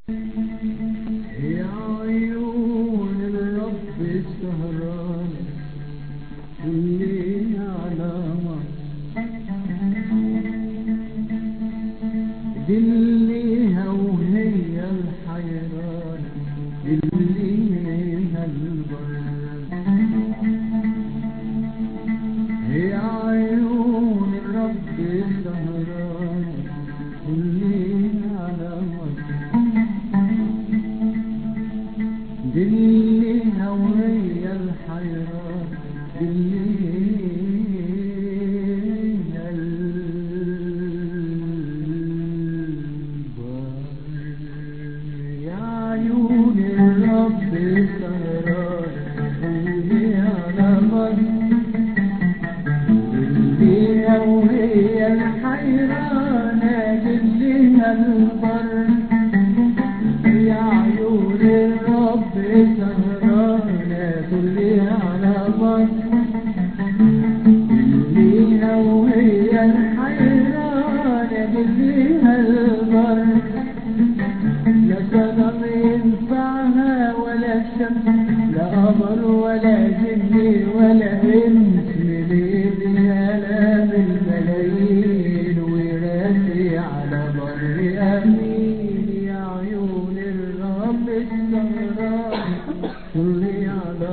يا عيون الرب السهران اللي علامة دليها وهي الحيران دليها البر هي عيون الرب السهران اللي علامة دليها وهي الحيران دليها البر يا عيون الرب السهران اللي علامة دليها وهي الحيرانة دليها البر يا عيون الرب سهرانة كلها على مر دليها وهي الحيرانة دليها البر لا صنم ينفعها ولا شمس لا قمر ولا جن ولا انس من الهلام الملايين وراسي على بر امين يا عيون الرب السهران كلي على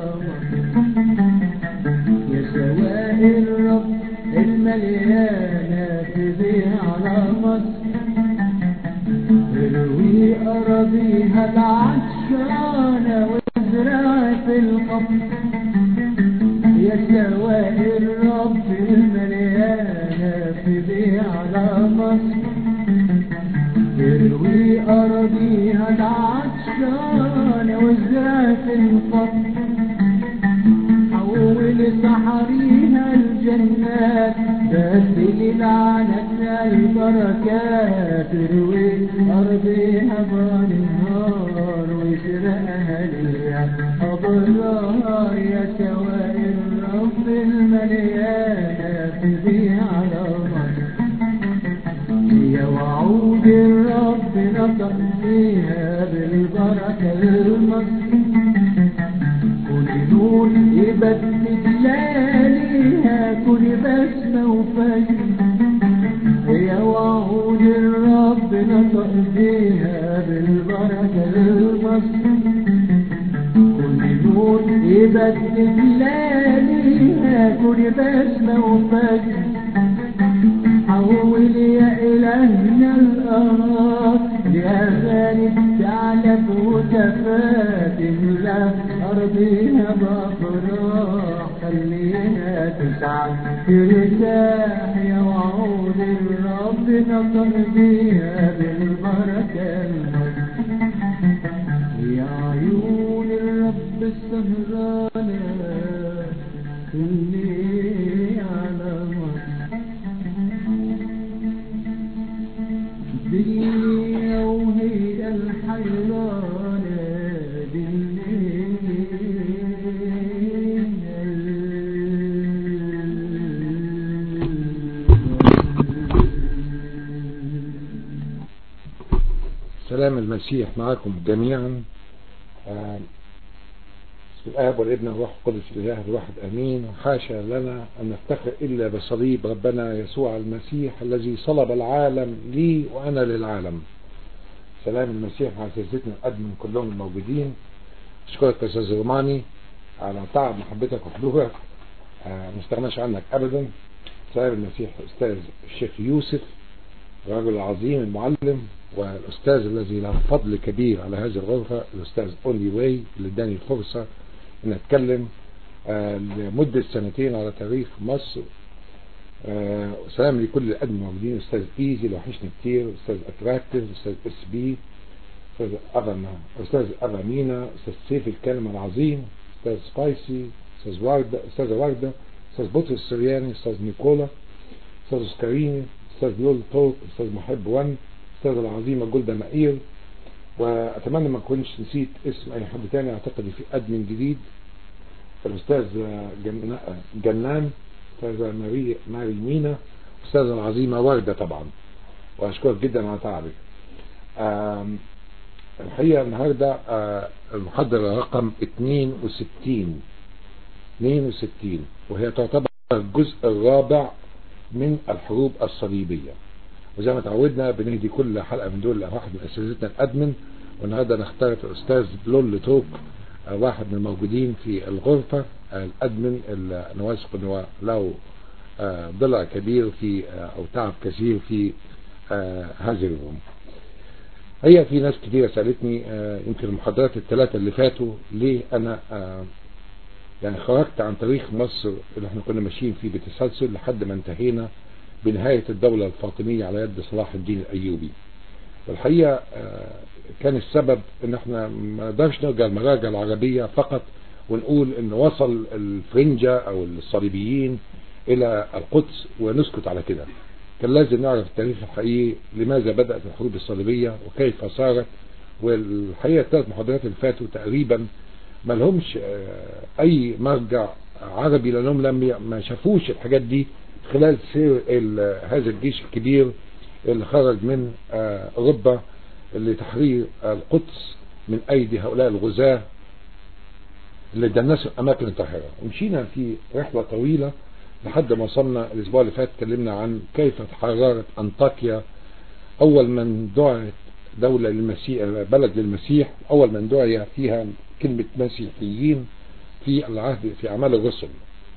يا سواء الرب المليانة تضيع على مصر تروي أراضيها العطشانة وازرع في القبر يا سواء الرب المليانة في بيع على مصر تروي أراضيها العطشانة وازرع في القبر حول صحريها الجنات بس للعنة البركات تروي أرضها بالنهار ويسرقها ليها أبرار يا سواء الرب المليانة تضيع على مصر يا وعود الرب نطق فيها بالبركة المصر كل نور يبدد لياليها كل بسمة وفجر يا وعود الرب نطق فيها بالبركة المصر كل نور يبدد لياليها كل بسمة وفجر حول يا إلهنا الأرض لأغاني تعلف وتفاتم لا أرضيها بأفراح خليها تسعد ترتاح يا وعود الرب نطر بيها بالبركة يا عيون الرب السهرانة اللي على مصر الدنيا وهي الحيرانة سلام المسيح معكم جميعا آه، بسم الآب والابن والروح القدس الإله الواحد أمين وحاشا لنا أن نفتخر إلا بصليب ربنا يسوع المسيح الذي صلب العالم لي وأنا للعالم سلام المسيح مع سيدتنا الأدمن كلهم الموجودين أشكرك يا أستاذ روماني على تعب محبتك وحضورك آه، ما استغناش عنك أبدا سلام المسيح أستاذ الشيخ يوسف الرجل العظيم المعلم والأستاذ الذي له فضل كبير على هذه الغرفة الأستاذ أونلي واي اللي اداني الفرصة أن أتكلم آه، لمدة سنتين على تاريخ مصر آه، سلام لكل الأدم الموجودين أستاذ إيزي اللي وحشني كتير أستاذ أتراكتيف أستاذ اس بي أستاذ أبا أستاذ أبا مينا أستاذ سيف الكلمة العظيم أستاذ سبايسي أستاذ وردة أستاذ وردة أستاذ بطرس السرياني أستاذ نيكولا أستاذ اسكاريني أستاذ يول توب أستاذ محب وان الأستاذة العظيمة جولدا مائير وأتمنى ما أكونش نسيت اسم أي حد تاني أعتقد في أدمن جديد الأستاذ جن- جنان أستاذة ماري, ماري مينا الأستاذة العظيمة وردة طبعا وأشكرك جدا على تعبك آم، الحقيقة النهاردة آه، المحاضرة رقم 62 62 وهي تعتبر الجزء الرابع من الحروب الصليبية وزي ما تعودنا بنهدي كل حلقة من دول واحد من أساتذتنا الأدمن والنهاردة نختار الأستاذ لول توك آه، واحد من الموجودين في الغرفة آه، الأدمن اللي أنا واثق أنه له آه، ضلع كبير في آه، أو تعب كثير في آه، هذه الروم هي في ناس كتير سألتني آه، يمكن المحاضرات الثلاثة اللي فاتوا ليه أنا آه، يعني خرجت عن تاريخ مصر اللي احنا كنا ماشيين فيه بتسلسل لحد ما انتهينا بنهاية الدولة الفاطمية على يد صلاح الدين الأيوبي والحقيقة آه، كان السبب ان احنا ما نقدرش نرجع المراجع العربية فقط ونقول ان وصل الفرنجة او الصليبيين الى القدس ونسكت على كده كان لازم نعرف التاريخ الحقيقي لماذا بدأت الحروب الصليبية وكيف صارت والحقيقة الثلاث محاضرات اللي فاتوا تقريبا ما لهمش آه، اي مرجع عربي لانهم لم ما شافوش الحاجات دي خلال سير ال- هذا الجيش الكبير اللي خرج من آه، اوروبا لتحرير القدس من ايدي هؤلاء الغزاة اللي دنسوا الاماكن الطاهرة ومشينا في رحلة طويلة لحد ما وصلنا الاسبوع اللي فات اتكلمنا عن كيف تحررت انطاكيا اول من دعت دولة للمسيح بلد للمسيح اول من دعي فيها كلمة مسيحيين في العهد في اعمال الرسل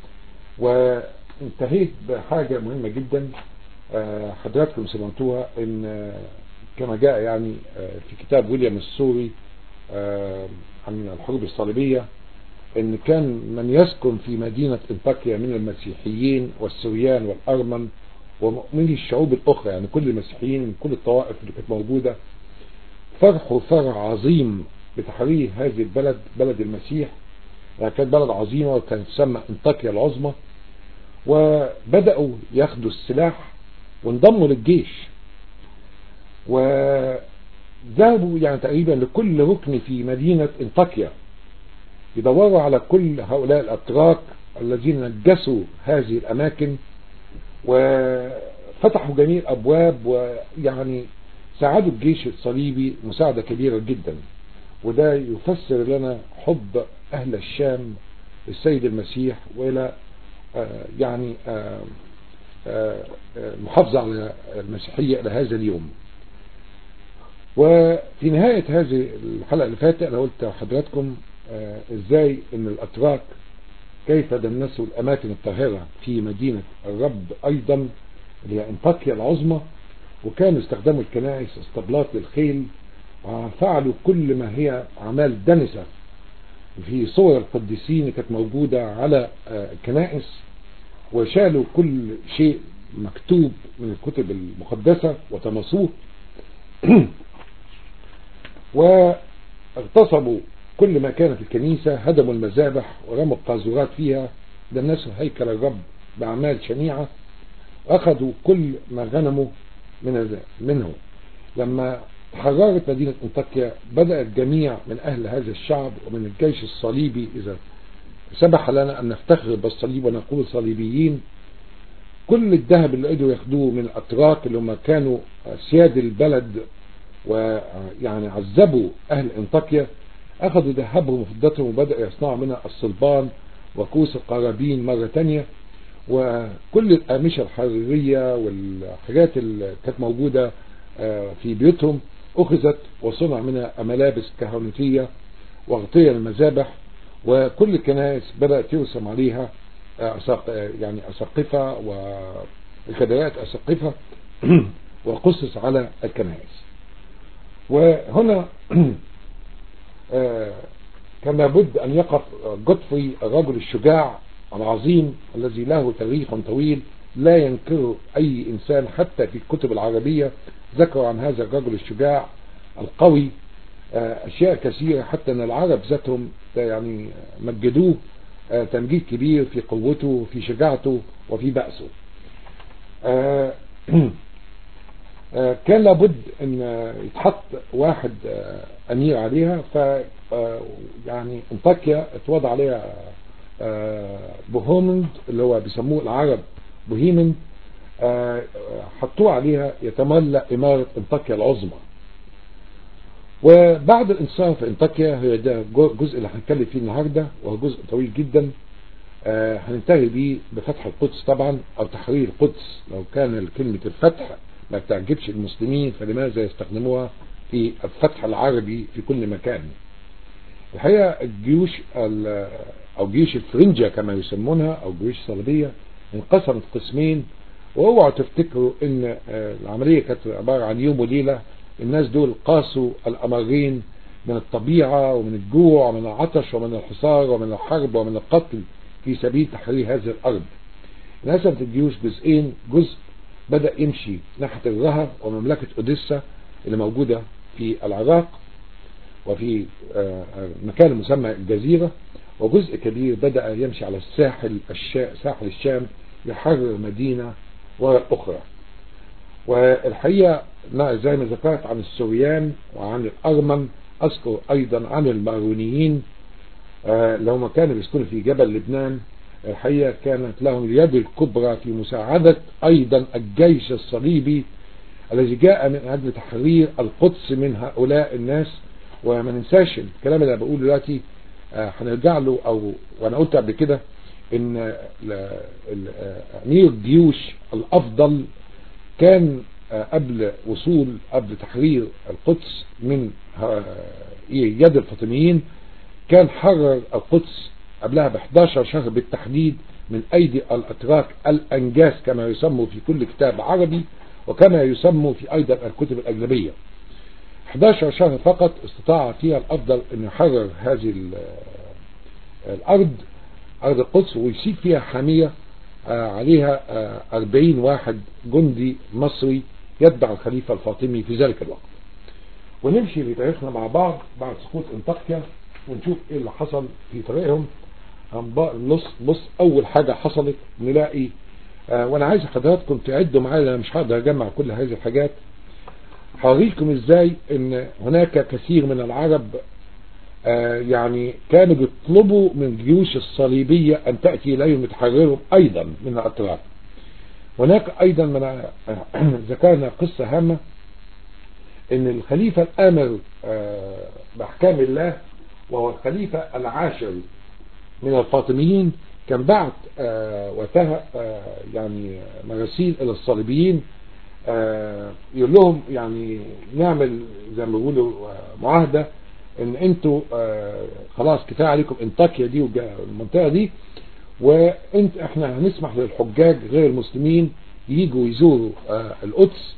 وانتهيت بحاجة مهمة جدا آه، حضراتكم سمعتوها ان آه، كما جاء يعني آه، في كتاب ويليام السوري آه، عن الحروب الصليبية ان كان من يسكن في مدينة انطاكيا من المسيحيين والسوريان والارمن ومؤمني الشعوب الاخرى يعني كل المسيحيين من كل الطوائف اللي كانت موجودة فرحوا فرح عظيم بتحرير هذه البلد بلد المسيح يعني كانت بلد عظيمة وكانت تسمى انطاكيا العظمى وبدأوا ياخدوا السلاح وانضموا للجيش وذهبوا يعني تقريبا لكل ركن في مدينة انطاكيا يدوروا على كل هؤلاء الأتراك الذين نجسوا هذه الأماكن وفتحوا جميع الأبواب ويعني ساعدوا الجيش الصليبي مساعدة كبيرة جدا وده يفسر لنا حب أهل الشام السيد المسيح وإلى آه، يعني آه، آه، آه، المحافظة على المسيحية إلى هذا اليوم وفي نهاية هذه الحلقة اللي فاتت أنا قلت لحضراتكم آه، إزاي إن الأتراك كيف دنسوا الأماكن الطاهرة في مدينة الرب أيضا اللي هي انطاكيا العظمى وكانوا استخدموا الكنائس اسطبلات للخيل وفعلوا كل ما هي أعمال دنسة في صور القديسين اللي كانت موجودة على آه، الكنائس وشالوا كل شيء مكتوب من الكتب المقدسة وتمسوه واغتصبوا كل ما كان في الكنيسة هدموا المذابح ورموا القاذورات فيها دنسوا هيكل الرب بأعمال شنيعة أخذوا كل ما غنموا من منه لما تحررت مدينة انطاكيا بدأ الجميع من أهل هذا الشعب ومن الجيش الصليبي إذا سمح لنا أن نفتخر بالصليب ونقول صليبيين كل الذهب اللي قدروا ياخدوه من الأتراك اللي هم كانوا سياد البلد ويعني عذبوا أهل انطاكيا أخذوا ذهبهم وفضتهم وبدأوا يصنعوا منها الصلبان وكوس القرابين مرة تانية وكل الأقمشة الحريرية والحاجات اللي كانت موجودة آه، في بيوتهم أخذت وصنع منها ملابس كهنوتية واغطية المذابح وكل الكنائس بدأت يرسم عليها آه، أساق- آه، يعني أساقفة والكبارات أساقفة وقصص على الكنائس وهنا آه، كان لابد أن يقف جودفري الرجل الشجاع العظيم الذي له تاريخ طويل لا ينكره أي إنسان حتى في الكتب العربية ذكروا عن هذا الرجل الشجاع القوي آه، أشياء كثيرة حتى أن العرب ذاتهم يعني مجدوه آه، تمجيد كبير في قوته في شجاعته وفي بأسه آه، آه، كان لابد ان آه، يتحط واحد آه، امير عليها ف آه، يعني انطاكيا اتوضع عليها آه، بوهومند اللي هو بيسموه العرب بوهيمند آه، حطوه عليها يتملى إمارة انطاكيا العظمى وبعد الانتصار في انطاكيا هي ده الجزء اللي هنتكلم فيه النهارده وهو جزء طويل جدا آه هننتهي بيه بفتح القدس طبعا او تحرير القدس لو كان كلمة الفتح ما بتعجبش المسلمين فلماذا يستخدموها في الفتح العربي في كل مكان الحقيقة الجيوش او جيوش الفرنجة كما يسمونها او جيوش الصليبية انقسمت قسمين واوعوا تفتكروا ان العملية كانت عبارة عن يوم وليلة الناس دول قاسوا الامرين من الطبيعة ومن الجوع ومن العطش ومن الحصار ومن الحرب ومن القتل في سبيل تحرير هذه الارض انقسمت الجيوش جزئين جزء بدأ يمشي ناحية الرها ومملكة اوديسا اللي موجودة في العراق وفي مكان مسمى الجزيرة وجزء كبير بدأ يمشي على الساحل الشا... ساحل الشام يحرر مدينة وراء الأخرى والحقيقة زي ما ذكرت عن السوريان وعن الأرمن أذكر أيضا عن المارونيين اللي هم كانوا بيسكنوا في جبل لبنان الحقيقة كانت لهم اليد الكبرى في مساعدة أيضا الجيش الصليبي الذي جاء من أجل تحرير القدس من هؤلاء الناس وما ننساش الكلام اللي بقوله دلوقتي هنرجع له أو وأنا قلت قبل كده إن أمير الجيوش الأفضل كان قبل وصول قبل تحرير القدس من يد الفاطميين كان حرر القدس قبلها ب 11 شهر بالتحديد من أيدي الأتراك الأنجاس كما يسموا في كل كتاب عربي وكما يسموا في أيضا الكتب الأجنبية 11 شهر فقط استطاع فيها الأفضل أن يحرر هذه الأرض أرض القدس ويسيب فيها حامية عليها 40 واحد جندي مصري يتبع الخليفة الفاطمي في ذلك الوقت ونمشي في تاريخنا مع بعض بعد سقوط انطاكيا ونشوف ايه اللي حصل في طريقهم بص بص اول حاجة حصلت نلاقي آه وانا عايز حضراتكم تعدوا معايا انا مش هقدر اجمع كل هذه الحاجات هوريكم ازاي ان هناك كثير من العرب آه يعني كانوا بيطلبوا من الجيوش الصليبية ان تأتي اليهم تحررهم ايضا من الاتراك هناك ايضا من ذكرنا قصة هامة ان الخليفة الامر آه باحكام الله وهو الخليفة العاشر من الفاطميين كان بعت آه وقتها آه يعني مراسيل الى الصليبيين آه يقول لهم يعني نعمل زي ما بيقولوا معاهدة ان انتوا خلاص كفايه عليكم انطاكيا دي والمنطقة دي وانت احنا هنسمح للحجاج غير المسلمين يجوا يزوروا القدس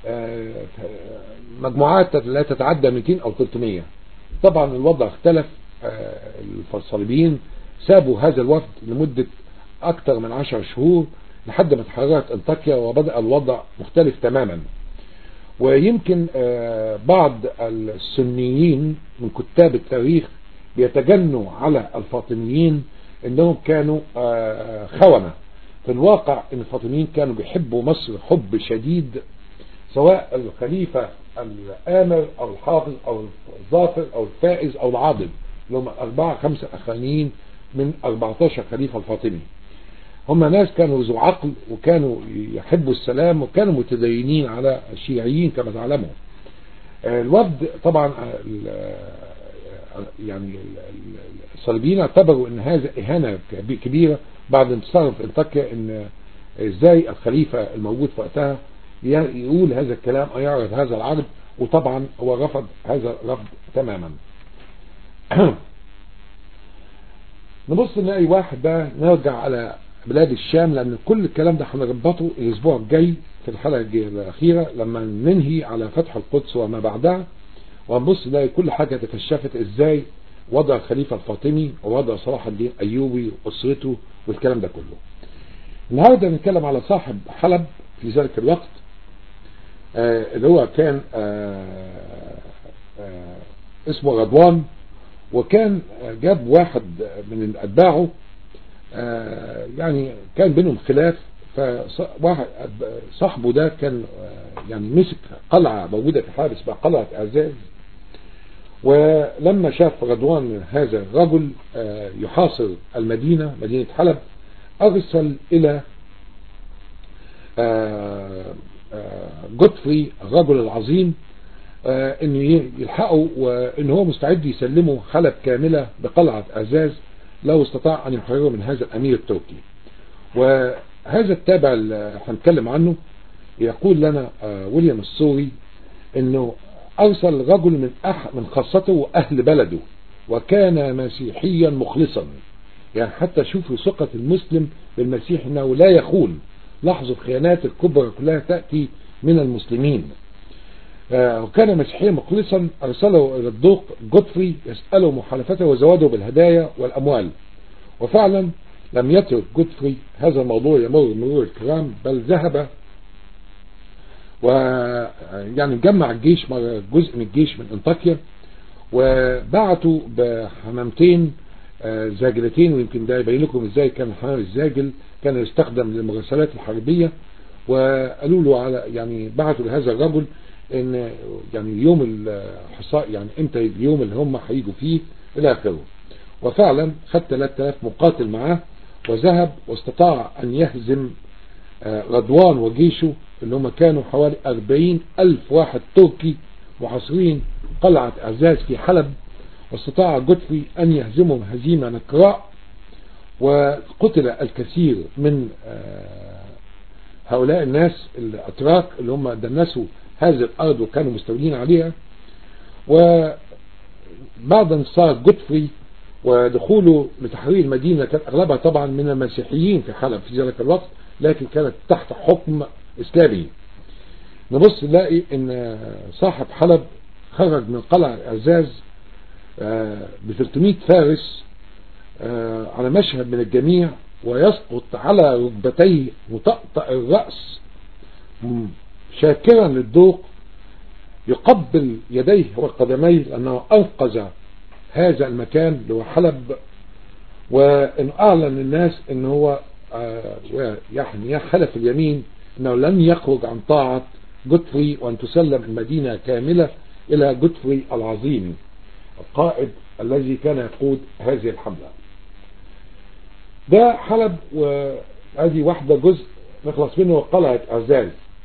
مجموعات لا تتعدى 200 او 300 طبعا الوضع اختلف الصليبيين سابوا هذا الوفد لمدة اكثر من عشر شهور لحد ما تحررت انطاكيا وبدأ الوضع مختلف تماما ويمكن بعض السنيين من كتاب التاريخ بيتجنوا على الفاطميين انهم كانوا خونة في الواقع ان الفاطميين كانوا بيحبوا مصر حب شديد سواء الخليفة الآمر أو الحافظ أو الظافر أو الفائز أو العاضد اللي هم أربعة خمسة أخرانيين من 14 خليفة الفاطمي هم ناس كانوا ذو عقل وكانوا يحبوا السلام وكانوا متدينين على الشيعيين كما تعلموا الوفد طبعا يعني الصليبيين اعتبروا ان هذا اهانة كبيرة بعد انتصار في انطاكيا ان ازاي الخليفة الموجود في وقتها يقول هذا الكلام او يعرض هذا العرض وطبعا هو رفض هذا الرفض تماما نبص نلاقي واحد بقى نرجع على بلاد الشام لان كل الكلام ده هنربطه الاسبوع الجاي في الحلقة الاخيرة لما ننهي على فتح القدس وما بعدها ونبص نلاقي كل حاجة تكشفت ازاي وضع الخليفة الفاطمي ووضع صلاح الدين ايوبي واسرته والكلام ده كله النهارده نتكلم على صاحب حلب في ذلك الوقت آه اللي هو كان آه آه اسمه غضوان وكان جاب واحد من اتباعه يعني كان بينهم خلاف فواحد صاحبه ده كان يعني مسك قلعة موجودة في حلب اسمها قلعة اعزاز ولما شاف غضوان هذا الرجل يحاصر المدينة مدينة حلب ارسل الى جوتفري الرجل العظيم آه ان يلحقوا وان هو مستعد يسلموا حلب كاملة بقلعة عزاز لو استطاع ان يحرروا من هذا الامير التركي وهذا التابع اللي هنتكلم عنه يقول لنا آه ويليام السوري انه ارسل رجل من أح من خاصته واهل بلده وكان مسيحيا مخلصا يعني حتى شوفوا ثقة المسلم بالمسيح انه لا يخون لاحظوا الخيانات الكبرى كلها تأتي من المسلمين آه وكان مسيحيا مخلصا ارسله الى الدوق جودفري يسأله محالفته وزواده بالهدايا والاموال وفعلا لم يترك جودفري هذا الموضوع يمر مرور الكرام بل ذهب ويعني جمع الجيش جزء من الجيش من انطاكيا وبعتوا بحمامتين زاجلتين ويمكن ده يبين لكم ازاي كان الحمام الزاجل كان يستخدم للمراسلات الحربية وقالوا له على يعني بعتوا لهذا الرجل ان يعني يوم الحصاء يعني امتى اليوم اللي هم هيجوا فيه الى اخره وفعلا خد 3000 مقاتل معاه وذهب واستطاع ان يهزم رضوان وجيشه اللي هم كانوا حوالي 40 ألف واحد تركي محاصرين قلعة عزاز في حلب واستطاع جودفري أن يهزمهم هزيمة نكراء وقتل الكثير من هؤلاء الناس الأتراك اللي هم دنسوا هذه الأرض وكانوا مستولين عليها وبعد انتصار جودفري ودخوله لتحرير المدينة كان أغلبها طبعا من المسيحيين في حلب في ذلك الوقت لكن كانت تحت حكم إسلامي نبص نلاقي ان صاحب حلب خرج من قلعة عزاز ب 300 فارس على مشهد من الجميع ويسقط على ركبتيه مطأطأ الرأس شاكرا للذوق يقبل يديه وقدميه لأنه أنقذ هذا المكان اللي هو حلب وإن أعلن للناس إن هو يعني حلف اليمين أنه لن يخرج عن طاعة جودفري وأن تسلم المدينة كاملة إلى جودفري العظيم القائد الذي كان يقود هذه الحملة ده حلب وهذه واحدة جزء نخلص منه قلعة عزاز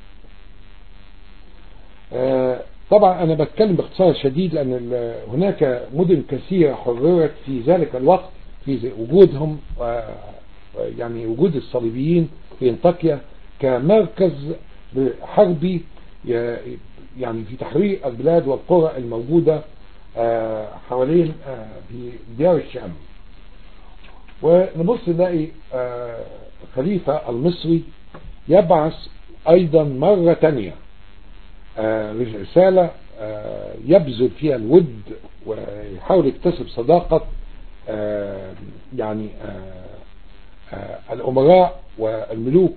آه طبعا أنا بتكلم باختصار شديد لأن هناك مدن كثيرة حررت في ذلك الوقت في وجودهم يعني وجود الصليبيين في انطاكيا كمركز حربي يعني في تحرير البلاد والقرى الموجودة حوالين في ديار الشام ونبص نلاقي الخليفة المصري يبعث ايضا مرة تانية رسالة يبذل فيها الود ويحاول يكتسب صداقة يعني الامراء والملوك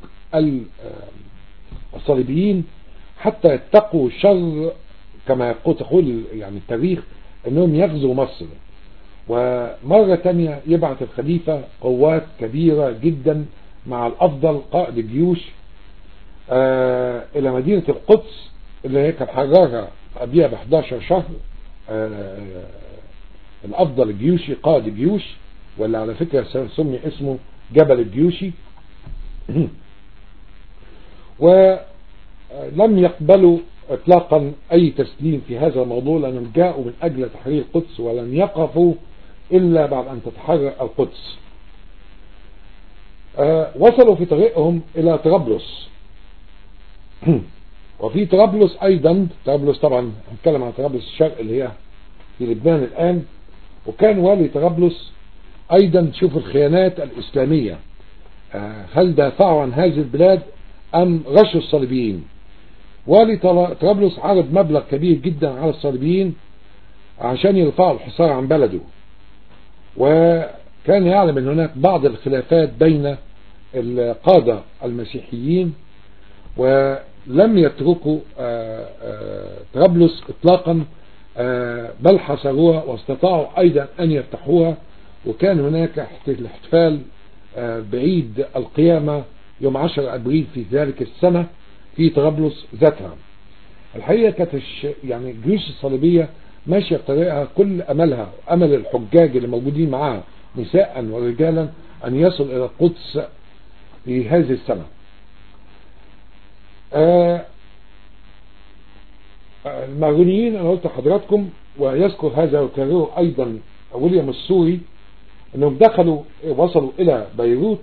الصليبيين حتى يتقوا شر كما تقول يعني التاريخ انهم يغزوا مصر ومرة تانية يبعث الخليفة قوات كبيرة جدا مع الافضل قائد الجيوش آه الى مدينة القدس اللي هي كان حررها قبلها ب 11 شهر آه الافضل الجيوشي قائد الجيوش واللي على فكرة سمي اسمه جبل الجيوشي ولم يقبلوا اطلاقا اي تسليم في هذا الموضوع لانهم جاءوا من اجل تحرير القدس ولن يقفوا الا بعد ان تتحرر القدس أه وصلوا في طريقهم الى طرابلس وفي طرابلس ايضا طرابلس طبعا هنتكلم عن طرابلس الشرق اللي هي في لبنان الان وكان والي طرابلس ايضا شوف الخيانات الاسلامية أه هل دافعوا عن هذه البلاد ام غشوا الصليبيين والي طرابلس عرض مبلغ كبير جدا على الصليبيين عشان يرفعوا الحصار عن بلده وكان يعلم ان هناك بعض الخلافات بين القادة المسيحيين ولم يتركوا طرابلس اطلاقا بل حصروها واستطاعوا ايضا ان يفتحوها وكان هناك الاحتفال بعيد القيامة يوم 10 ابريل في ذلك السنة في طرابلس ذاتها الحقيقة كانت يعني الجيوش الصليبية ماشية في طريقها كل أملها أمل الحجاج اللي موجودين معاها نساء ورجالا أن يصل إلى القدس في هذه السنة آآ المارونيين انا قلت لحضراتكم ويذكر هذا وكرره ايضا ويليام السوري انهم دخلوا وصلوا الى بيروت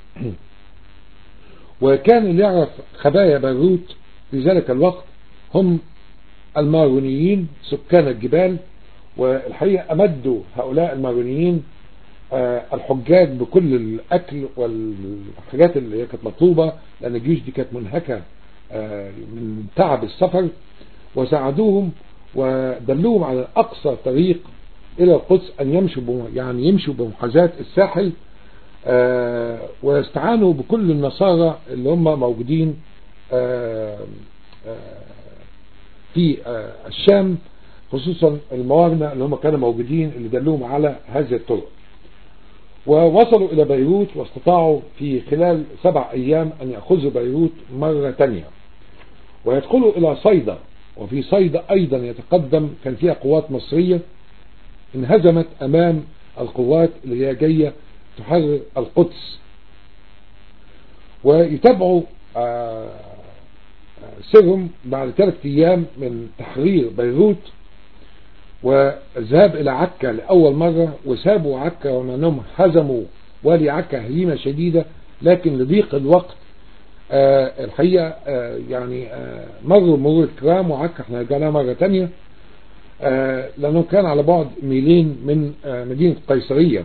وكان اللي يعرف خبايا بيروت في ذلك الوقت هم المارونيين سكان الجبال والحقيقة أمدوا هؤلاء المارونيين آه الحجاج بكل الأكل والحاجات اللي كانت مطلوبة لأن الجيوش دي كانت منهكة آه من تعب السفر وساعدوهم ودلوهم على أقصى طريق إلى القدس أن يمشوا يعني يمشوا بمحاذاة الساحل آه واستعانوا بكل النصارى اللي هم موجودين في الشام خصوصا الموارنة اللي هم كانوا موجودين اللي دلوهم على هذه الطرق ووصلوا إلى بيروت واستطاعوا في خلال سبع أيام أن يأخذوا بيروت مرة تانية ويدخلوا إلى صيدا وفي صيدا أيضا يتقدم كان فيها قوات مصرية انهزمت أمام القوات اللي هي جاية تحرر القدس ويتابعوا سرهم بعد ثلاث أيام من تحرير بيروت وذهاب إلى عكا لأول مرة وسابوا عكا رغم أنهم هزموا والي عكا هزيمة شديدة لكن لضيق الوقت آه الحقيقة آه يعني آه مروا مرور الكرام وعكا احنا رجعناها مرة تانية آه لأنه كان على بعد ميلين من آه مدينة قيصرية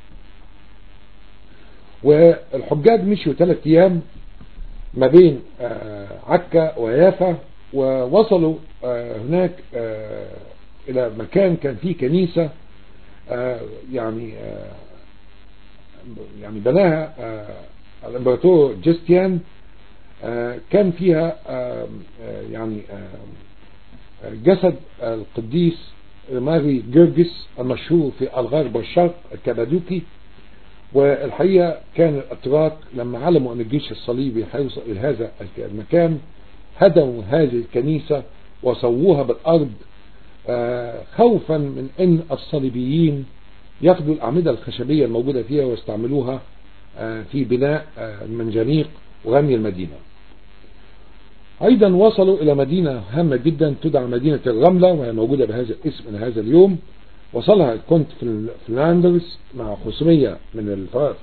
والحجاج مشوا ثلاث أيام ما بين آه عكا ويافا ووصلوا آه هناك آه إلى مكان كان فيه كنيسة يعني يعني بناها الامبراطور جستيان كان فيها يعني جسد القديس ماري جرجس المشهور في الغرب والشرق الكبادوكي والحقيقة كان الأتراك لما علموا أن الجيش الصليبي هيوصل إلى هذا المكان هدموا هذه الكنيسة وسووها بالأرض خوفا من أن الصليبيين ياخدوا الأعمدة الخشبية الموجودة فيها ويستعملوها في بناء المنجنيق ورمي المدينة أيضا وصلوا إلى مدينة هامة جدا تدعى مدينة الرملة وهي موجودة بهذا الاسم إلى هذا اليوم وصلها كنت في فلاندرز مع 500 من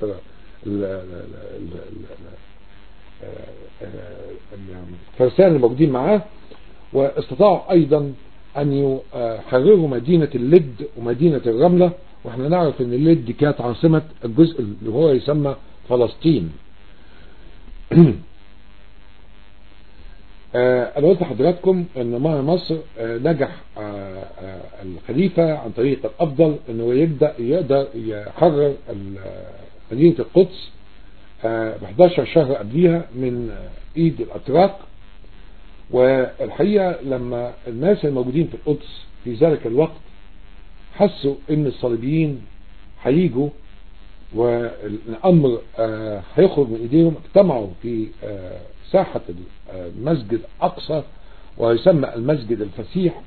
الفرسان الموجودين معاه واستطاعوا أيضا أن يحرروا مدينة اللد ومدينة الرملة واحنا نعرف ان اللد كانت عاصمة الجزء اللي هو يسمى فلسطين انا قلت لحضراتكم ان مع مصر نجح الخليفة عن طريق الافضل انه يبدأ يقدر يحرر مدينة القدس ب 11 شهر قبليها من ايد الاتراك والحقيقة لما الناس الموجودين في القدس في ذلك الوقت حسوا ان الصليبيين هيجوا والامر هيخرج من ايديهم اجتمعوا في ساحة المسجد اقصى ويسمى المسجد الفسيح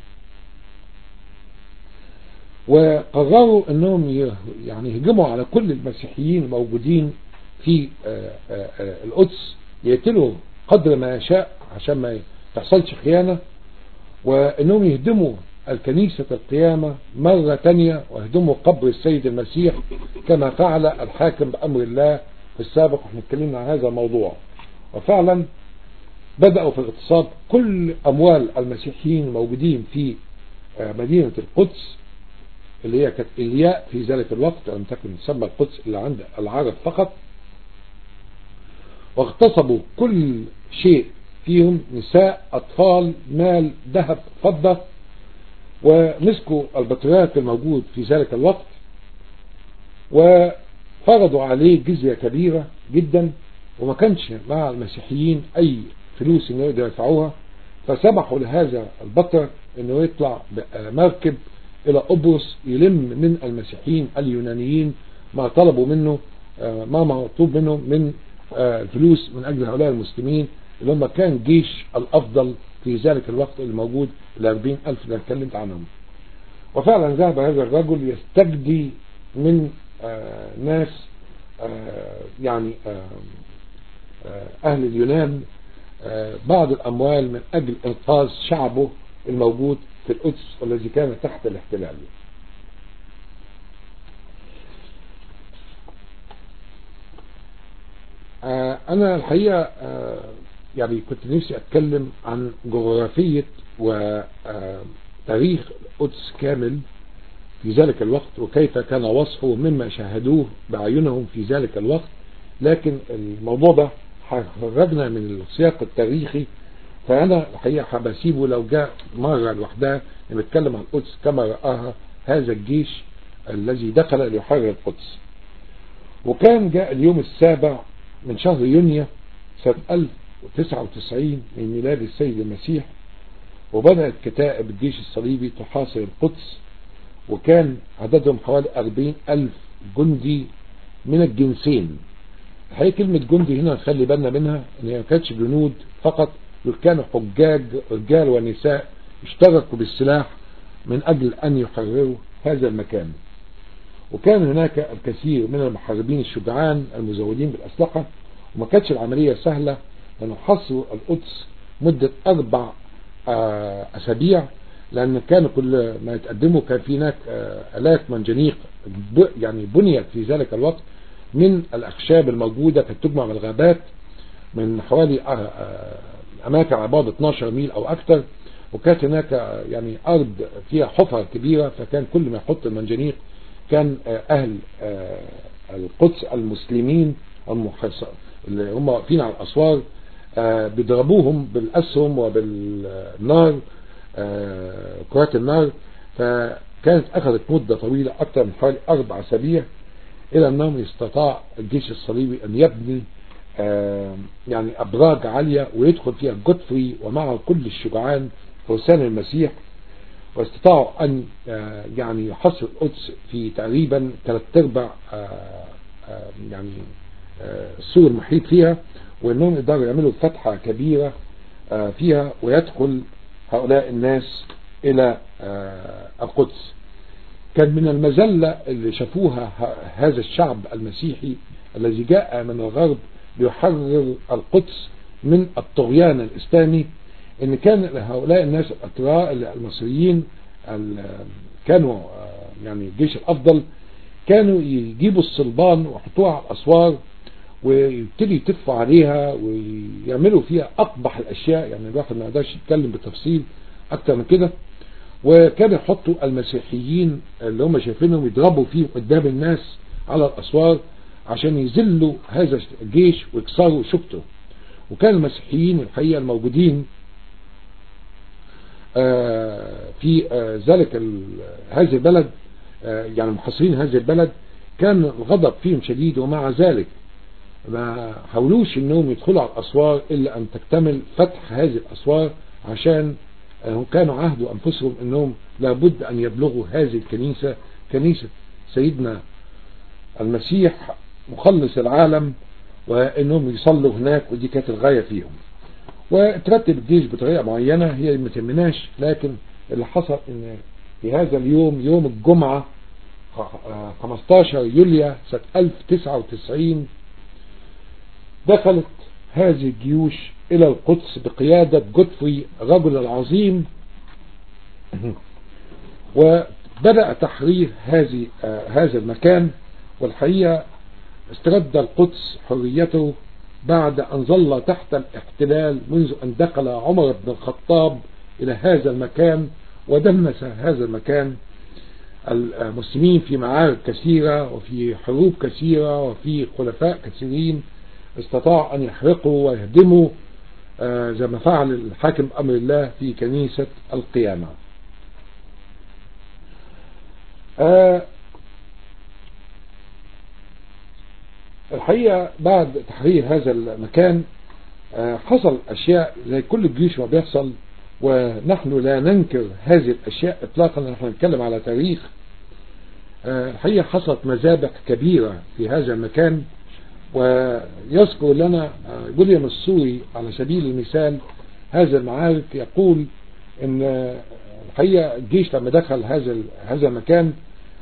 وقرروا انهم يعني يهجموا على كل المسيحيين الموجودين في القدس يقتلوا قدر ما يشاء عشان ما تحصلش خيانة وانهم يهدموا الكنيسة القيامة مرة تانية ويهدموا قبر السيد المسيح كما فعل الحاكم بأمر الله في السابق واحنا اتكلمنا عن هذا الموضوع وفعلا بدأوا في اغتصاب كل أموال المسيحيين الموجودين في مدينة القدس اللي هي كانت إلياء في ذلك الوقت لم تكن تسمى القدس إلا عند العرب فقط واغتصبوا كل شيء فيهم نساء أطفال مال ذهب فضة ومسكوا البطريرك الموجود في ذلك الوقت وفرضوا عليه جزية كبيرة جدا وما كانش مع المسيحيين أي فلوس انه يقدر يدفعوها فسمحوا لهذا البطرك انه يطلع بمركب الى قبرص يلم من المسيحيين اليونانيين ما طلبوا منه ما مطلوب منهم من الفلوس من اجل هؤلاء المسلمين اللي هم كان جيش الافضل في ذلك الوقت اللي موجود ال 40 ألف اللي اتكلمت عنهم وفعلا ذهب هذا الرجل يستجدي من آه ناس آه يعني آه أهل اليونان بعض الأموال من أجل إنقاذ شعبه الموجود في القدس والذي كان تحت الاحتلال آه انا الحقيقة آه يعني كنت نفسي اتكلم عن جغرافية وتاريخ القدس كامل في ذلك الوقت وكيف كان وصفه مما شاهدوه بعيونهم في ذلك الوقت لكن الموضوع ده خرجنا من السياق التاريخي فأنا الحقيقة حبسيبه لو جاء مرة لوحدها نتكلم عن القدس كما رآها هذا الجيش الذي دخل ليحرر القدس وكان جاء اليوم السابع من شهر يونيو سنة 1099 من ميلاد السيد المسيح وبدأت كتائب الجيش الصليبي تحاصر القدس وكان عددهم حوالي 40 ألف جندي من الجنسين الحقيقة كلمة جندي هنا نخلي بالنا منها ان هي ما كانتش جنود فقط دول كانوا حجاج رجال ونساء اشتركوا بالسلاح من اجل ان يحرروا هذا المكان وكان هناك الكثير من المحاربين الشجعان المزودين بالاسلحة وما كانتش العملية سهلة لانه حصروا القدس مدة اربع اسابيع لان كان كل ما يتقدموا كان في هناك الات منجنيق يعني بنيت في ذلك الوقت من الأخشاب الموجودة كانت تجمع من الغابات من حوالي أماكن على بعد 12 ميل أو أكثر وكانت هناك يعني أرض فيها حفر كبيرة فكان كل ما يحط المنجنيق كان أهل القدس المسلمين اللي هم واقفين على الأسوار بيضربوهم بالأسهم وبالنار كرات النار فكانت أخذت مدة طويلة أكثر من حوالي أربع أسابيع إلى أنهم استطاع الجيش الصليبي أن يبني يعني أبراج عالية ويدخل فيها جودفري ومعه كل الشجعان فرسان المسيح واستطاعوا أن يعني يحصر القدس في تقريبا ثلاث أرباع يعني السور المحيط فيها وأنهم يقدروا يعملوا فتحة كبيرة فيها ويدخل هؤلاء الناس إلى القدس كان من المذلة اللي شافوها هذا الشعب المسيحي الذي جاء من الغرب ليحرر القدس من الطغيان الإسلامي ان كان هؤلاء الناس الأتراء المصريين كانوا يعني الجيش الأفضل كانوا يجيبوا الصلبان ويحطوها على الأسوار ويبتدي يتفوا عليها ويعملوا فيها أقبح الأشياء يعني الواحد ما يقدرش يتكلم بتفصيل أكتر من كده وكانوا يحطوا المسيحيين اللي هم شايفينهم يضربوا فيهم قدام الناس على الأسوار عشان يذلوا هذا الجيش ويكسروا شبته وكان المسيحيين الحقيقة الموجودين في ذلك هذه البلد يعني محاصرين هذه البلد كان الغضب فيهم شديد ومع ذلك ما حاولوش انهم يدخلوا على الاسوار الا ان تكتمل فتح هذه الاسوار عشان هم كانوا عهدوا انفسهم انهم لابد ان يبلغوا هذه الكنيسة كنيسة سيدنا المسيح مخلص العالم وانهم يصلوا هناك ودي كانت الغاية فيهم وترتب الجيش بطريقة معينة هي ما تهمناش لكن اللي حصل ان في هذا اليوم يوم الجمعة 15 يوليو سنة 1099 دخلت هذه الجيوش الى القدس بقيادة جودفري رجل العظيم وبدأ تحرير هذه آه هذا المكان والحقيقة استرد القدس حريته بعد أن ظل تحت الاحتلال منذ أن دخل عمر بن الخطاب إلى هذا المكان ودنس هذا المكان المسلمين في معارك كثيرة وفي حروب كثيرة وفي خلفاء كثيرين استطاعوا أن يحرقوا ويهدموا آه زي ما فعل الحاكم أمر الله في كنيسة القيامة آه الحقيقة بعد تحرير هذا المكان آه حصل أشياء زي كل الجيوش ما بيحصل ونحن لا ننكر هذه الأشياء إطلاقا نحن نتكلم على تاريخ الحقيقة حصلت مذابح كبيرة في هذا المكان ويذكر لنا ويليام السوري على سبيل المثال هذا المعارك يقول ان الحقيقة الجيش لما دخل هذا هذا المكان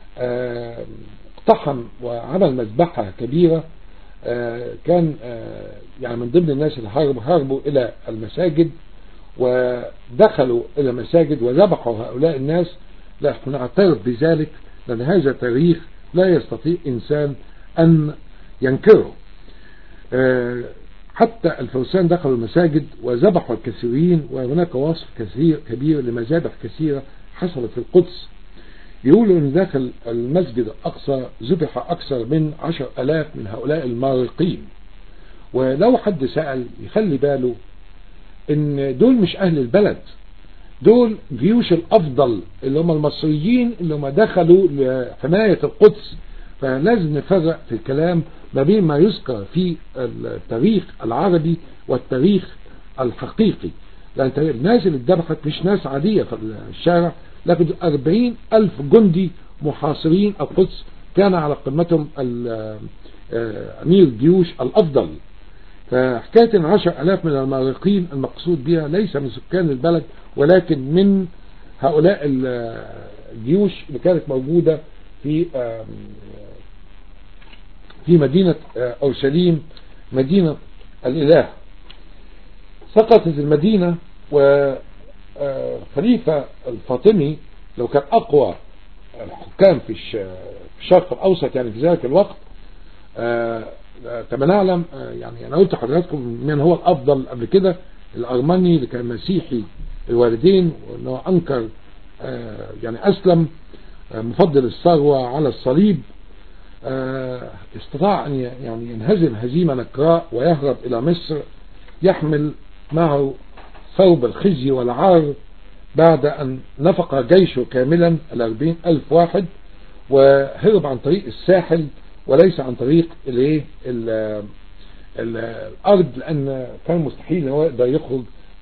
اقتحم وعمل مذبحة كبيرة كان يعني من ضمن الناس اللي هربوا هربوا الى المساجد ودخلوا إلى المساجد وذبحوا هؤلاء الناس نحن نعترف بذلك لأن هذا تاريخ لا يستطيع إنسان أن ينكره آه، حتى الفرسان دخلوا المساجد وذبحوا الكثيرين وهناك وصف كثير كبير لمذابح كثيرة حصلت في القدس يقولوا ان داخل المسجد الاقصى ذبح اكثر من عشر الاف من هؤلاء المارقين ولو حد سأل يخلي باله ان دول مش اهل البلد دول جيوش الافضل اللي هم المصريين اللي هم دخلوا لحماية القدس فلازم نفرق في الكلام ما بين ما يذكر في التاريخ العربي والتاريخ الحقيقي لأن الناس اللي اتذبحت مش ناس عادية في الشارع لكن أربعين ألف جندي محاصرين القدس كان على قمتهم أمير الجيوش الأفضل فحكاية عشر ألاف من المارقين المقصود بها ليس من سكان البلد ولكن من هؤلاء الجيوش اللي كانت موجودة في في مدينة أورشليم مدينة الإله سقطت المدينة وخليفة الفاطمي لو كان أقوى الحكام في الشرق الأوسط يعني في ذلك الوقت كما نعلم يعني أنا قلت لحضراتكم من هو الأفضل قبل كده الأرمني اللي كان مسيحي الوالدين وأنه أنكر يعني أسلم مفضل الثروة على الصليب استطاع أن يعني ينهزم هزيمة نكراء ويهرب إلى مصر يحمل معه ثوب الخزي والعار بعد أن نفق جيشه كاملا الأربعين ألف واحد وهرب عن طريق الساحل وليس عن طريق الايه الأرض لأن كان مستحيل أن هو يقدر يخرج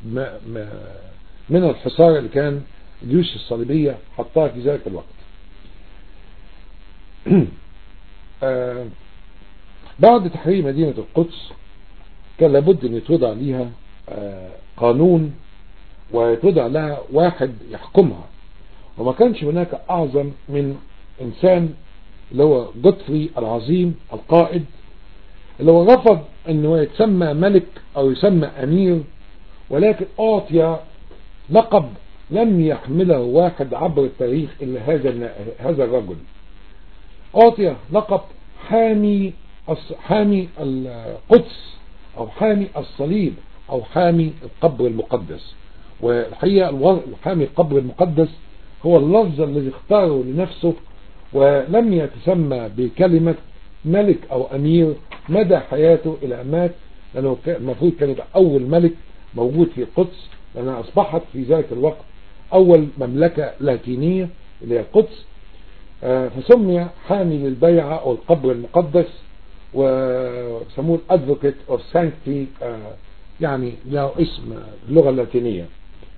من الحصار اللي كان الجيوش الصليبية حطها في ذلك الوقت آه بعد تحرير مدينة القدس كان لابد ان يتوضع ليها آه قانون ويتوضع لها واحد يحكمها وما كانش هناك اعظم من انسان اللي هو جوتفري العظيم القائد اللي هو رفض انه يتسمى ملك او يسمى امير ولكن اعطي لقب لم يحمله واحد عبر التاريخ الا هذا هذا الرجل أعطي لقب حامي حامي القدس أو حامي الصليب أو حامي القبر المقدس والحقيقة حامي القبر المقدس هو اللفظ الذي اختاره لنفسه ولم يتسمى بكلمة ملك أو أمير مدى حياته إلى مات لأنه المفروض كان يبقى أول ملك موجود في القدس لأنها أصبحت في ذلك الوقت أول مملكة لاتينية اللي هي القدس فسمي حامي للبيعة أو القبر المقدس وسموه الادفوكيت اوف سانكتي يعني له اسم باللغة اللاتينية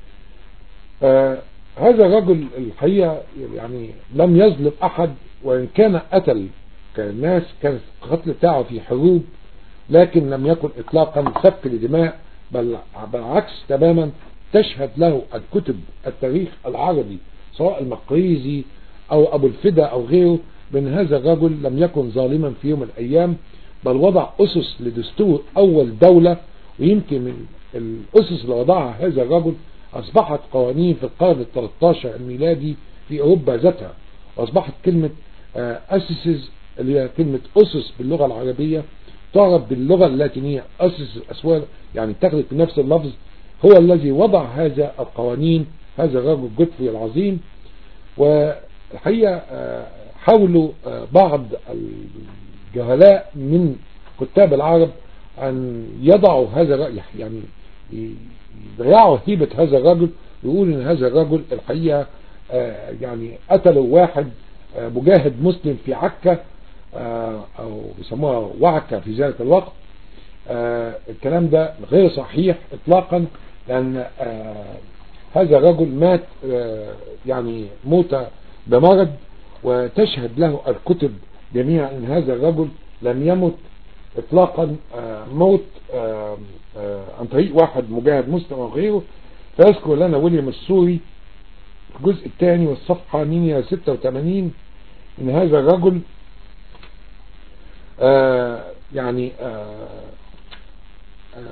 هذا الرجل الحقيقة يعني لم يظلم أحد وإن كان قتل كالناس كان القتل بتاعه في حروب لكن لم يكن إطلاقا سفك لدماء بل بالعكس تماما تشهد له الكتب التاريخ العربي سواء المقريزي او ابو الفدا او غيره من هذا الرجل لم يكن ظالما في يوم من الايام بل وضع اسس لدستور اول دولة ويمكن من الاسس اللي وضعها هذا الرجل اصبحت قوانين في القرن ال 13 الميلادي في اوروبا ذاتها واصبحت كلمة اسسز اللي هي كلمة اسس باللغة العربية تعرف باللغة اللاتينية اسس الاسوار يعني اتخذت بنفس اللفظ هو الذي وضع هذا القوانين هذا الرجل جوتفري العظيم والحقيقة حاولوا بعض الجهلاء من كتاب العرب أن يضعوا هذا الرأي يعني يضيعوا هيبة هذا الرجل يقول ان هذا الرجل الحقيقة يعني قتلوا واحد مجاهد مسلم في عكا او بيسموها وعكا في ذلك الوقت الكلام ده غير صحيح اطلاقا لان هذا الرجل مات يعني موت بمرض وتشهد له الكتب جميعا ان هذا الرجل لم يمت اطلاقا موت عن طريق واحد مجاهد مسلم او غيره فيذكر لنا ويليام السوري في الجزء الثاني والصفحة 186 ان هذا الرجل يعني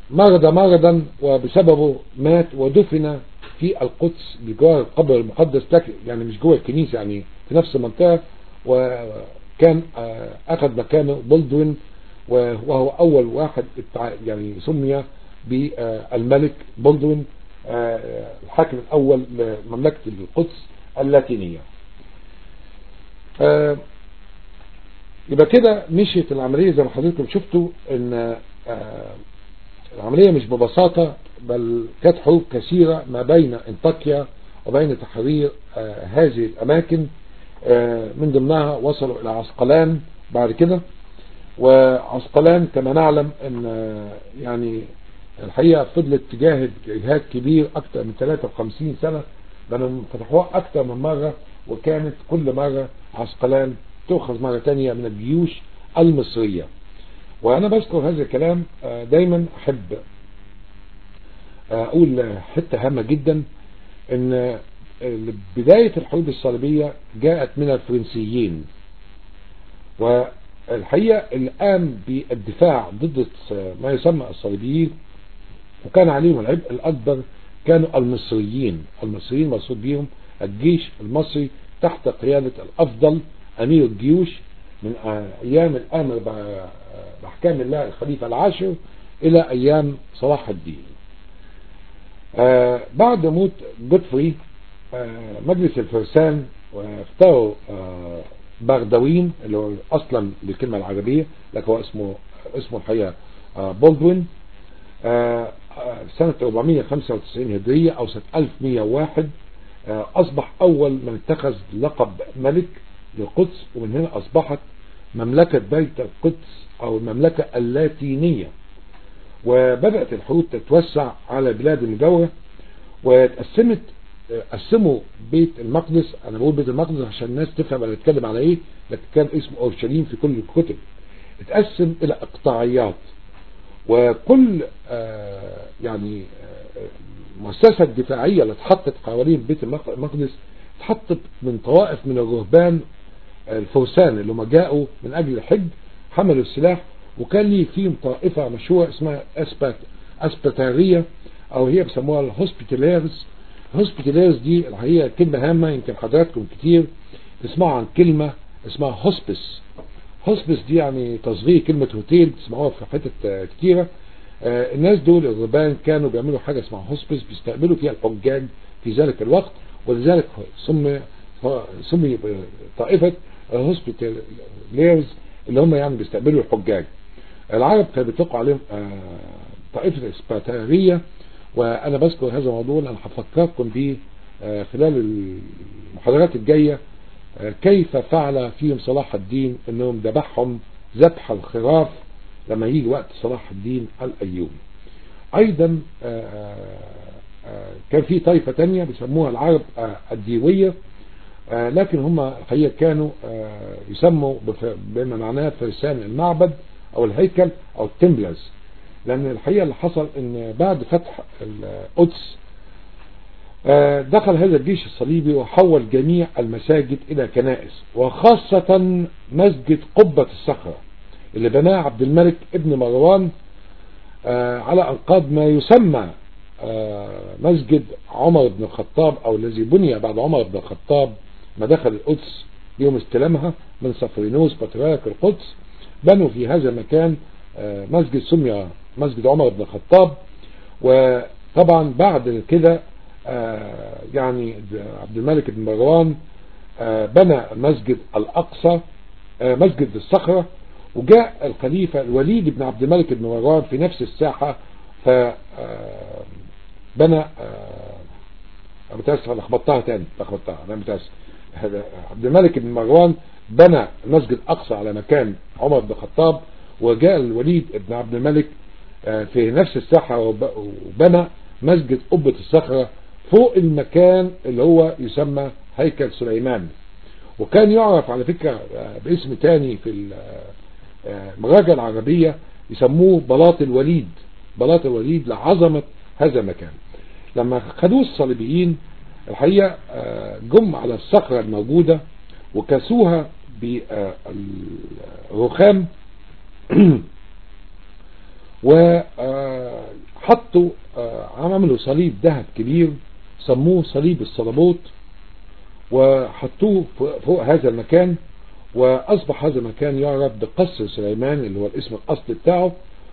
مرض مرضا وبسببه مات ودفن في القدس بجوار القبر المقدس لكن يعني مش جوه الكنيسة يعني في نفس المنطقة وكان آه، أخذ مكانه بولدوين وهو أول واحد اتع- يعني سمي بالملك بولدوين آه، الحاكم الأول لمملكة القدس اللاتينية آه، يبقى كده مشيت العملية زي ما حضرتكم شفتوا ان آه، العملية مش ببساطة بل كانت حروب كثيرة ما بين انطاكيا وبين تحرير آه، هذه الأماكن آه، من ضمنها وصلوا إلى عسقلان بعد كده وعسقلان كما نعلم ان آه، يعني الحقيقة فضلت تجاهد جهاد كبير أكثر من 53 سنة بل فتحوها أكثر من مرة وكانت كل مرة عسقلان تؤخذ مرة تانية من الجيوش المصرية وأنا بذكر هذا الكلام آه، دايما أحب آه، أقول حتة هامة جدا أن آه، بداية الحروب الصليبية جاءت من الفرنسيين والحقيقة الآن بالدفاع ضد ما يسمى الصليبيين وكان عليهم العبء الأكبر كانوا المصريين المصريين مقصود بيهم الجيش المصري تحت قيادة الأفضل أمير الجيوش من أيام الأمر بأحكام الله الخليفة العاشر إلى أيام صلاح الدين آه بعد موت جودفري آه مجلس الفرسان واختاروا آه بغدوين اللي هو أصلا بالكلمة العربية لكن هو اسمه اسمه الحقيقة بولدوين سنة 495 هجرية أو سنة 1101 أصبح أول من اتخذ لقب ملك للقدس ومن هنا أصبحت مملكة بيت القدس أو المملكة اللاتينية وبدأت الحروب تتوسع على بلاد المجاورة واتقسمت قسموا بيت المقدس أنا بقول بيت المقدس عشان الناس تفهم أنا بتكلم على إيه لكن كان اسمه أورشليم في كل الكتب اتقسم إلى إقطاعيات وكل آه يعني آه المؤسسة الدفاعية اللي اتحطت حوالين بيت المقدس اتحطت من طوائف من الرهبان الفرسان اللي هم جاءوا من أجل الحج حملوا السلاح وكان لي فيهم طائفة مشهورة اسمها أسبات أسبتارية أو هي بيسموها الهوسبيتاليرز الهوسبيتاليرز دي الحقيقة كلمة هامة يمكن حضراتكم كتير تسمعوا عن كلمة اسمها هوسبس هوسبس دي يعني تصغير كلمة هوتيل تسمعوها في حتت كتيرة آه الناس دول الرهبان كانوا بيعملوا حاجة اسمها هوسبس بيستقبلوا فيها الحجاج في ذلك الوقت ولذلك سمي سمي طائفة الهوسبيتاليرز اللي هم يعني بيستقبلوا الحجاج العرب كانوا بيطلقوا عليهم آه طائفة اسباتارية وانا بذكر هذا الموضوع انا هفكركم به آه خلال المحاضرات الجاية كيف فعل فيهم صلاح الدين انهم ذبحهم ذبح الخراف لما يجي وقت صلاح الدين الايوبي ايضا كان في طائفة تانية بيسموها العرب الديوية لكن هم الحقيقة كانوا يسموا بما معناه فرسان المعبد او الهيكل او التمبلز لان الحقيقة اللي حصل ان بعد فتح القدس دخل هذا الجيش الصليبي وحول جميع المساجد إلى كنائس وخاصة مسجد قبة الصخرة اللي بناه عبد الملك ابن مروان على أنقاض ما يسمى مسجد عمر بن الخطاب أو الذي بني بعد عمر بن الخطاب ما دخل القدس يوم استلامها من صفرينوس بطريرك القدس بنوا في هذا المكان مسجد سمي مسجد عمر بن الخطاب وطبعا بعد كده آه يعني عبد الملك بن مروان آه بنى مسجد الأقصى آه مسجد الصخرة وجاء الخليفة الوليد بن عبد الملك بن مروان في نفس الساحة ف بنى أنا متأسف أنا خبطتها تاني لخبطتها أنا متأسف عبد الملك بن مروان بنى مسجد أقصى على مكان عمر بن الخطاب وجاء الوليد بن عبد الملك في نفس الساحة وبنى مسجد قبة الصخرة فوق المكان اللي هو يسمى هيكل سليمان وكان يعرف على فكرة باسم تاني في المراجع العربية يسموه بلاط الوليد بلاط الوليد لعظمة هذا المكان لما خدوه الصليبيين الحقيقة جم على الصخرة الموجودة وكسوها بالرخام وحطوا عملوا صليب ذهب كبير سموه صليب الصلبوت وحطوه فوق هذا المكان واصبح هذا المكان يعرف بقصر سليمان اللي هو الاسم الاصلي بتاعه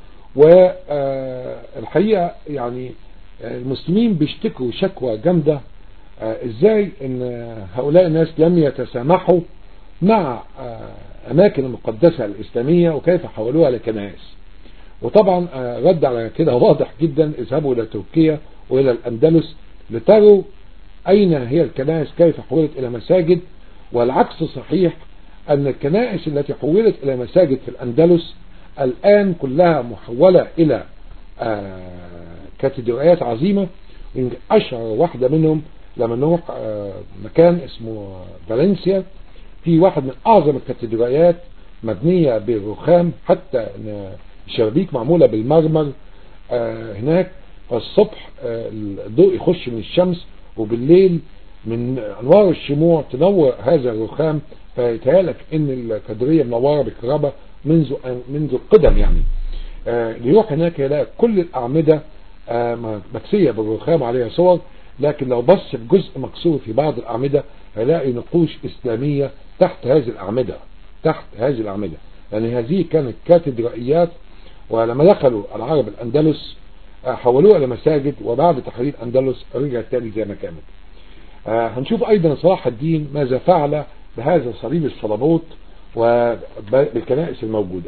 والحقيقة يعني المسلمين بيشتكوا شكوى جامدة ازاي ان هؤلاء الناس لم يتسامحوا مع اماكن المقدسة الاسلامية وكيف حولوها لكنائس وطبعا رد على كده واضح جدا اذهبوا الى تركيا والى الاندلس لتروا اين هي الكنائس كيف حولت الى مساجد والعكس صحيح ان الكنائس التي حولت الى مساجد في الاندلس الان كلها محولة الى كاتدرائيات عظيمة اشهر واحدة منهم لما نروح مكان اسمه فالنسيا في واحد من اعظم الكاتدرائيات مبنية بالرخام حتى الشبابيك معمولة بالمرمر هناك الصبح الضوء يخش من الشمس وبالليل من انوار الشموع تنور هذا الرخام فيتهيألك ان الكادرية منورة بالكهرباء منذ منذ القدم يعني اللي يروح هناك يلاقي كل الاعمدة مكسية بالرخام عليها صور لكن لو بص في جزء مكسور في بعض الاعمدة هيلاقي نقوش اسلامية تحت هذه الاعمدة تحت هذه الاعمدة يعني هذه كانت كاتدرائيات ولما دخلوا العرب الاندلس حولوها الى مساجد وبعد تحرير الاندلس رجعت تاني زي ما كانت هنشوف ايضا صلاح الدين ماذا فعل بهذا صليب الصلبوت وبالكنائس الموجودة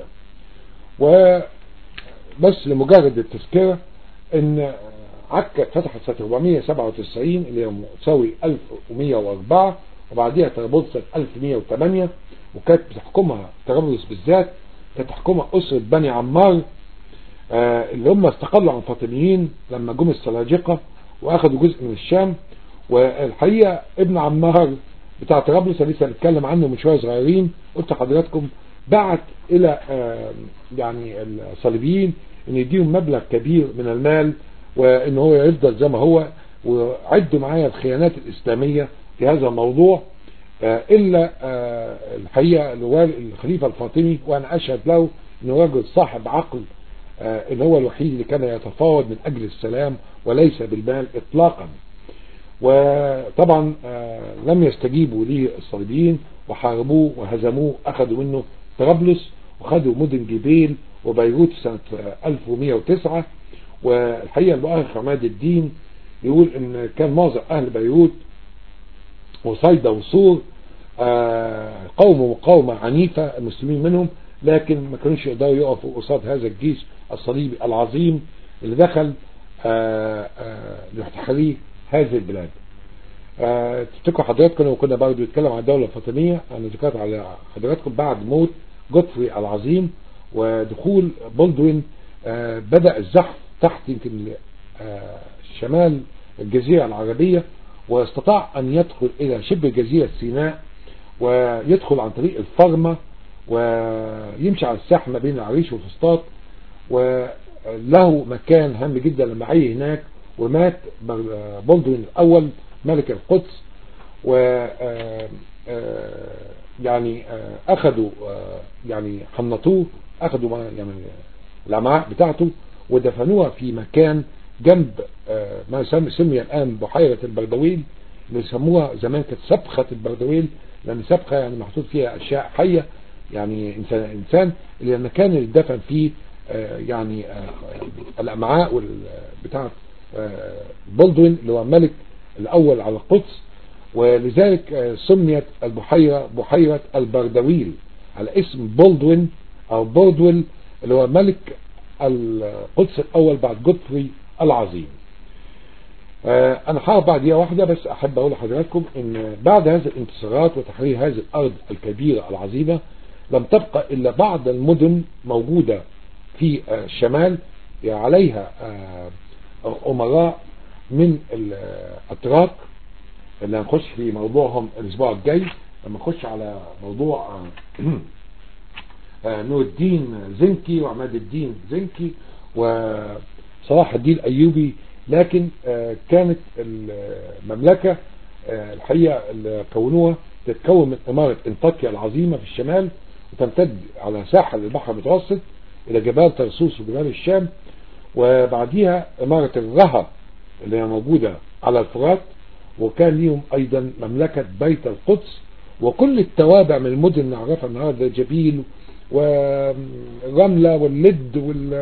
وبس لمجرد التذكرة ان عكا فتحت سنة 497 اللي تساوي 1104 وبعديها طرابلس سنة 1108 وكانت بتحكمها طرابلس بالذات كانت تحكمها أسرة بني عمار آه اللي هم استقلوا عن الفاطميين لما جم السلاجقة واخدوا جزء من الشام والحقيقة ابن عمار بتاع طرابلس لسه بنتكلم عنه من شويه صغيرين قلت لحضراتكم بعت الى آه يعني الصليبيين ان يديهم مبلغ كبير من المال وان هو يفضل زي ما هو وعدوا معايا الخيانات الاسلامية في هذا الموضوع آه الا آه الحقيقة الخليفة الفاطمي وانا اشهد له انه رجل صاحب عقل اللي هو الوحيد اللي كان يتفاوض من اجل السلام وليس بالمال اطلاقا وطبعا لم يستجيبوا ليه الصليبيين وحاربوه وهزموه اخذوا منه طرابلس وخدوا مدن جبيل وبيروت سنة 1109 والحقيقة المؤرخ عماد الدين يقول ان كان معظم اهل بيروت وصيدا وصور قوموا مقاومة عنيفة المسلمين منهم لكن ما كانوش يقدروا يقفوا قصاد هذا الجيش الصليبي العظيم اللي دخل لتحرير هذه البلاد تفتكروا حضراتكم لو كنا برضه بنتكلم عن الدولة الفاطمية انا ذكرت على حضراتكم بعد موت جوتفري العظيم ودخول بولدوين بدأ الزحف تحت يمكن شمال الجزيرة العربية واستطاع ان يدخل الى شبه جزيرة سيناء ويدخل عن طريق الفرمة ويمشي على الساحل ما بين العريش والفسطاط وله مكان هام جدا لما عي هناك ومات بولدوين الاول ملك القدس و يعني اخذوا يعني حنطوه اخذوا يعني الامعاء بتاعته ودفنوها في مكان جنب ما سمي الان بحيرة البردويل اللي يسموها زمان كانت سبخة البردويل لان سبخة يعني محطوط فيها اشياء حية يعني انسان, إنسان اللي المكان اللي دفن فيه يعني الامعاء بتاعت بولدوين اللي هو الملك الاول على القدس ولذلك سميت البحيرة بحيرة البردويل على اسم بولدوين او بولدويل اللي هو ملك القدس الاول بعد جوتفري العظيم انا حابب بعد دقيقه واحده بس احب اقول لحضراتكم ان بعد هذه الانتصارات وتحرير هذه الارض الكبيره العظيمه لم تبقى الا بعض المدن موجوده في الشمال عليها امراء من الاتراك اللي هنخش في موضوعهم الاسبوع الجاي لما نخش على موضوع نور الدين زنكي وعماد الدين زنكي وصلاح الدين ايوبي لكن كانت المملكة الحقيقة اللي كونوها تتكون من امارة انطاكيا العظيمة في الشمال وتمتد على ساحل البحر المتوسط إلى جبال ترسوس وجبال الشام وبعديها إمارة الرها اللي هي موجودة على الفرات وكان ليهم أيضا مملكة بيت القدس وكل التوابع من المدن اللي نعرفها النهارده جبيل ورملة واللد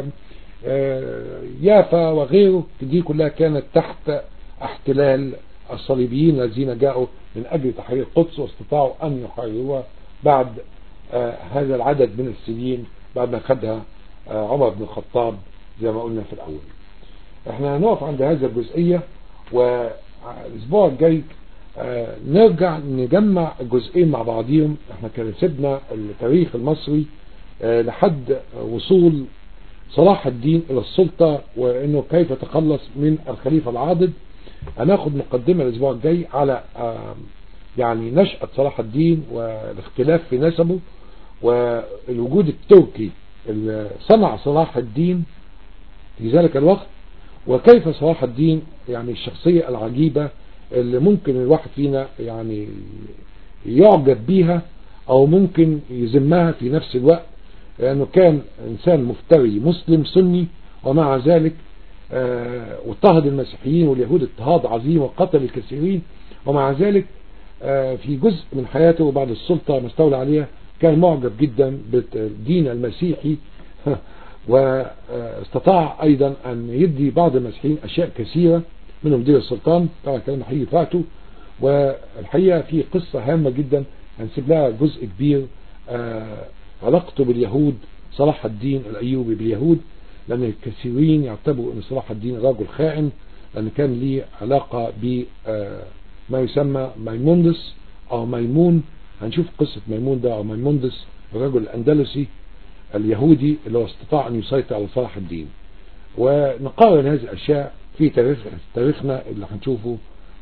واليافا وغيره دي كلها كانت تحت احتلال الصليبيين الذين جاءوا من أجل تحرير القدس واستطاعوا أن يحرروها بعد هذا العدد من السنين بعد ما خدها عمر بن الخطاب زي ما قلنا في الأول احنا هنقف عند هذه الجزئية والأسبوع الجاي نرجع نجمع الجزئين مع بعضهم احنا كان سيبنا التاريخ المصري لحد وصول صلاح الدين الى السلطة وانه كيف تخلص من الخليفة العاضد هناخد مقدمة الاسبوع الجاي على يعني نشأة صلاح الدين والاختلاف في نسبه والوجود التركي اللي صنع صلاح الدين في ذلك الوقت وكيف صلاح الدين يعني الشخصية العجيبة اللي ممكن الواحد فينا يعني يعجب بيها او ممكن يذمها في نفس الوقت لانه كان انسان مفتري مسلم سني ومع ذلك اضطهد المسيحيين واليهود اضطهاد عظيم وقتل الكثيرين ومع ذلك في جزء من حياته بعد السلطة ما استولى عليها كان معجب جدا بالدين المسيحي واستطاع ايضا ان يدي بعض المسيحيين اشياء كثيرة منهم دير السلطان طبعا الكلام حقيقي فاته والحقيقة في قصة هامة جدا هنسيب لها جزء كبير علاقته باليهود صلاح الدين الايوبي باليهود لان الكثيرين يعتبروا ان صلاح الدين رجل خائن لان كان ليه علاقة ب ما يسمى ميموندس او ميمون هنشوف قصة ميمون ده او ميموندس الرجل الاندلسي اليهودي اللي هو استطاع ان يسيطر على صلاح الدين ونقارن هذه الاشياء في تاريخ تاريخنا اللي هنشوفه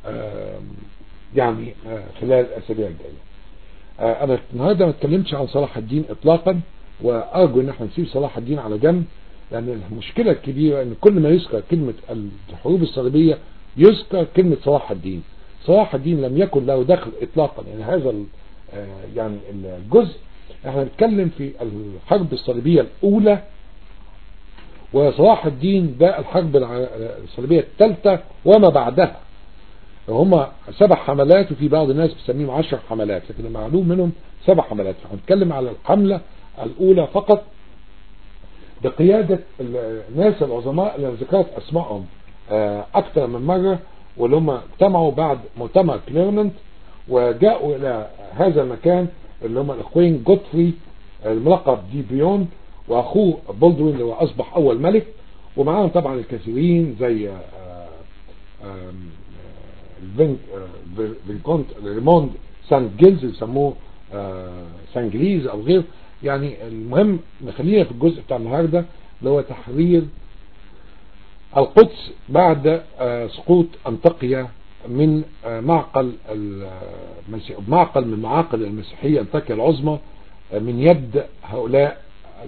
يعني خلال الاسابيع الجايه انا النهارده ما اتكلمتش عن صلاح الدين اطلاقا وارجو ان احنا نسيب صلاح الدين على جنب لان المشكله الكبيره ان كل ما يذكر كلمه الحروب الصليبيه يذكر كلمه صلاح الدين صلاح الدين لم يكن له دخل اطلاقا يعني هذا يعني الجزء احنا بنتكلم في الحرب الصليبيه الاولى وصلاح الدين ده الحرب الصليبية الثالثة وما بعدها هما سبع حملات وفي بعض الناس بيسميهم عشر حملات لكن المعلوم منهم سبع حملات هنتكلم على الحملة الأولى فقط بقيادة الناس العظماء اللي ذكرت أسمائهم أكثر من مرة واللي هم اجتمعوا بعد مؤتمر كليرمنت وجاءوا إلى هذا المكان اللي هم الأخوين جوتفري الملقب دي بيون واخوه بولدوين اللي هو اصبح اول ملك ومعاهم طبعا الكثيرين زي فينكونت ريموند سانت جيلز يسموه سانجليز او غيره يعني المهم خلينا في الجزء بتاع النهارده اللي هو تحرير القدس بعد سقوط انطاكيا من معقل معقل من معاقل المسيحيه انطاكيا العظمى من يد هؤلاء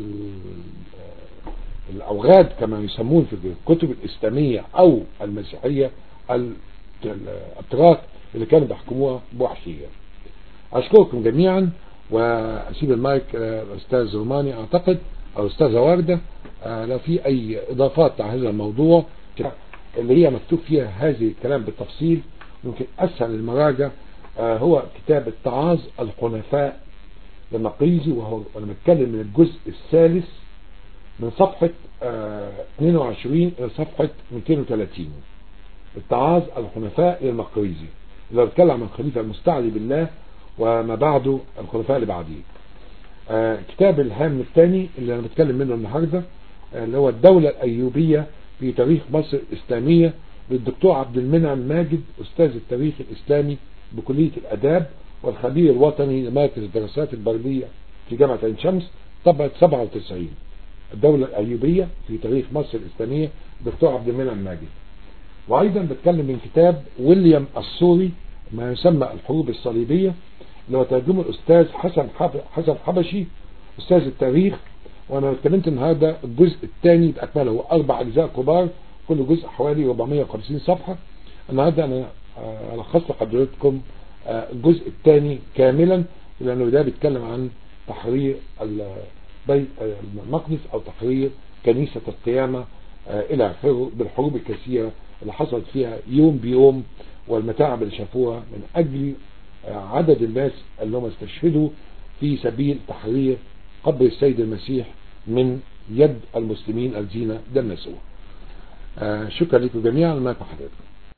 الأوغاد كما يسمون في الكتب الإسلامية أو المسيحية الأتراك اللي كانوا بيحكموها بوحشية أشكركم جميعا وأسيب المايك الأستاذ روماني أعتقد أو الأستاذة وردة لو في أي إضافات على هذا الموضوع اللي هي مكتوب فيها هذه الكلام بالتفصيل يمكن أسهل المراجع هو كتاب التعاظ الحنفاء للمقريزي وهو وانا بتكلم من الجزء الثالث من صفحة اه 22 الى صفحة 230 التعاظ الحنفاء للمقريزي اللي بتكلم عن الخليفة المستعلي بالله وما بعده الخلفاء اللي بعديه اه كتاب الهام الثاني اللي انا بتكلم منه النهاردة اه اللي هو الدولة الايوبية في تاريخ مصر الاسلامية للدكتور عبد المنعم ماجد استاذ التاريخ الاسلامي بكلية الاداب والخبير الوطني لمركز الدراسات البرية في جامعة عين شمس طبعة 97 الدولة الأيوبية في تاريخ مصر الإسلامية دكتور عبد المنعم ماجد وأيضا بتكلم من كتاب ويليام السوري ما يسمى الحروب الصليبية اللي هو ترجمه الأستاذ حسن حب... حسن حبشي أستاذ التاريخ وأنا اتكلمت النهاردة الجزء الثاني بأكمله هو أربع أجزاء كبار كل جزء حوالي 450 صفحة النهاردة أنا ألخص لحضرتكم الجزء الثاني كاملا لأنه ده بيتكلم عن تحرير بيت المقدس أو تحرير كنيسة القيامة إلى آخره بالحروب الكثيرة اللي حصلت فيها يوم بيوم والمتاعب اللي شافوها من أجل عدد الناس اللي هم استشهدوا في سبيل تحرير قبر السيد المسيح من يد المسلمين الذين دنسوه شكرا لكم جميعا ما حضرتكم